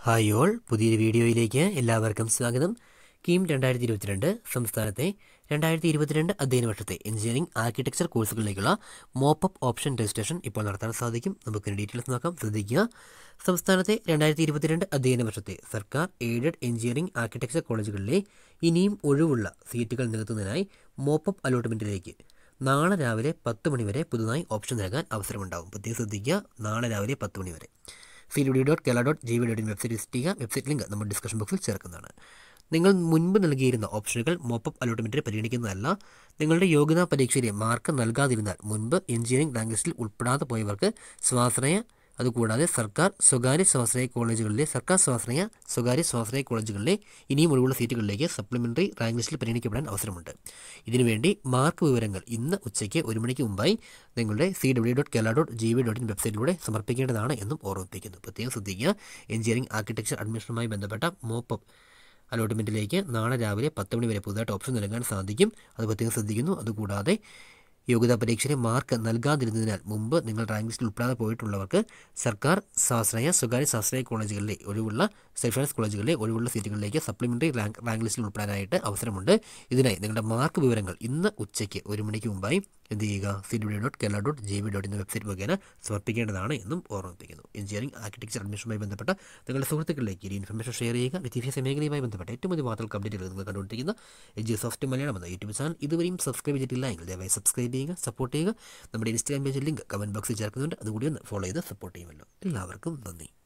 hi all പുതിയൊരു വീഡിയോയിലേക്ക് എല്ലാവർക്കും സ്വാഗതം കീം രണ്ടായിരത്തി ഇരുപത്തിരണ്ട് സംസ്ഥാനത്തെ രണ്ടായിരത്തി ഇരുപത്തിരണ്ട് അധ്യയന വർഷത്തെ എഞ്ചിനീയറിംഗ് ആർക്കിടെക്ചർ കോഴ്സുകളിലേക്കുള്ള മോപ്പപ്പ് ഓപ്ഷൻ രജിസ്ട്രേഷൻ ഇപ്പോൾ നടത്താൻ സാധിക്കും നമുക്ക് ഡീറ്റെയിൽസ് നോക്കാം ശ്രദ്ധിക്കുക സംസ്ഥാനത്തെ രണ്ടായിരത്തി ഇരുപത്തിരണ്ട് അധ്യയന വർഷത്തെ സർക്കാർ എയ്ഡഡ് എഞ്ചിനീയറിംഗ് ആർക്കിടെക്ചർ കോളേജുകളിലെ ഇനിയും ഒഴിവുള്ള സീറ്റുകൾ നികത്തുന്നതിനായി മോപ്പപ്പ് അലോട്ട്മെൻറ്റിലേക്ക് നാളെ രാവിലെ പത്ത് മണിവരെ പുതുതായി ഓപ്ഷൻ നൽകാൻ അവസരമുണ്ടാകും പ്രത്യേകം ശ്രദ്ധിക്കുക നാളെ രാവിലെ പത്ത് മണിവരെ C D dot Kerala dot G V dot in website visit ചെയ്യുക വെബ്സൈറ്റ് ലിങ്ക് നമ്മൾ ഡിസ്കഷൻ ബോക്സിൽ ചേർക്കുന്നതാണ് നിങ്ങൾ മുൻപ് നൽകിയിരുന്ന ഓപ്ഷനുകൾ മോപ്പപ്പ് അലോട്ട്മെൻറ്റിൽ പരിഗണിക്കുന്നതല്ല നിങ്ങളുടെ യോഗ്യതാ പരീക്ഷയിലെ മാർക്ക് നൽകാതിരുന്നാൽ മുൻപ് എഞ്ചിനീയറിംഗ് റാങ്ക് ലിസ്റ്റിൽ ഉൾപ്പെടാതെ പോയവർക്ക് സ്വാശ്രയ അതുകൂടാതെ സർക്കാർ സ്വകാര്യ സ്വാശ്രയ കോളേജുകളിലെ സർക്കാർ സ്വാശ്രയ സ്വകാര്യ സ്വാശ്രയ കോളേജുകളിലെ ഇനിയും ഒഴിവുള്ള സീറ്റുകളിലേക്ക് സപ്ലിമെൻ്ററി റാങ്ക് ലിസ്റ്റിൽ പരിഗണിക്കപ്പെടാൻ അവസരമുണ്ട് ഇതിനുവേണ്ടി മാർക്ക് വിവരങ്ങൾ ഇന്ന് ഉച്ചയ്ക്ക് ഒരു മണിക്ക് മുമ്പായി നിങ്ങളുടെ C W dot Kerala dot G V dot in വെബ്സൈറ്റിലൂടെ സമർപ്പിക്കേണ്ടതാണ് എന്നും ഓർമ്മിപ്പിക്കുന്നു പ്രത്യേകം ശ്രദ്ധിക്കുക എഞ്ചിനീയറിംഗ് ആർക്കിടെക്ചർ അഡ്മിഷനുമായി ബന്ധപ്പെട്ട മോപ്പപ്പ് അലോട്ട്മെൻറ്റിലേക്ക് നാളെ രാവിലെ പത്ത് മണി വരെ പുതുതായിട്ട് ഓപ്ഷൻ നൽകാൻ സാധിക്കും അത് പ്രത്യേകം ശ്രദ്ധിക്കുന്നു അതുകൂടാതെ യോഗ്യതാ പരീക്ഷയിൽ മാർക്ക് നൽകാതിരുന്നതിനാൽ മുമ്പ് നിങ്ങൾ റാങ്ക് ലിസ്റ്റിൽ ഉൾപ്പെടാതെ പോയിട്ടുള്ളവർക്ക് സർക്കാർ സ്വാശ്രയ സ്വകാര്യ സ്വാശ്രയ കോളേജുകളിലെ ഒഴിവുള്ള സെൽഫ് കോളേജുകളിലെ ഒഴിവുള്ള സീറ്റുകളിലേക്ക് സപ്ലിമെൻ്ററി റാങ്ക് റാങ്ക് ലിസ്റ്റിൽ ഉൾപ്പെടാനായിട്ട് അവസരമുണ്ട് ഇതിനായി നിങ്ങളുടെ മാർക്ക് വിവരങ്ങൾ ഇന്ന് ഉച്ചയ്ക്ക് ഒരു മണിക്ക് മുമ്പായി എന്ത് ചെയ്യുക C W dot Kerala dot J V dot എന്ന വെബ്സൈറ്റ് മുഖേന സമർപ്പിക്കേണ്ടതാണ് എന്നും ഓർമ്മിപ്പിക്കുന്നു എഞ്ചിനീയറിംഗ് ആർക്കിടെക്ചർ അഡ്മിഷനുമായി ബന്ധപ്പെട്ട നിങ്ങളുടെ സുഹൃത്തുക്കളിലേക്ക് ഈ ഇൻഫർമേഷൻ ഷെയർ ചെയ്യുക വിദ്യാഭ്യാസ മേഖലയുമായി ബന്ധപ്പെട്ട ഏറ്റവും പുതിയ വാർത്തകൾ അപ്ഡേറ്റുകൾ നിങ്ങൾ കണ്ടുകൊണ്ടിരിക്കുന്ന എജ് സോഫ്റ്റ് മലയാളം എന്ന യൂട്യൂബ് ചാനൽ ഇതുവരെയും സബ്സ്ക്രൈബ് ചെയ്തിട്ടില്ല എങ്കിൽ ദയവായി സബ്സ്ക്രൈബ് ചെയ്യുക സപ്പോർട്ട് ചെയ്യുക നമ്മുടെ ഇൻസ്റ്റാഗ്രാം പേജിൽ ലിങ്ക് കമൻറ്റ് ബോക്സിൽ ചേർക്കുന്നുണ്ട് അതുകൂടി ഒന്ന് ഫോളോ ചെയ്ത് സപ്പോർട്ട് ചെയ്യുമല്ലോ എല്ലാവർക്കും നന്ദി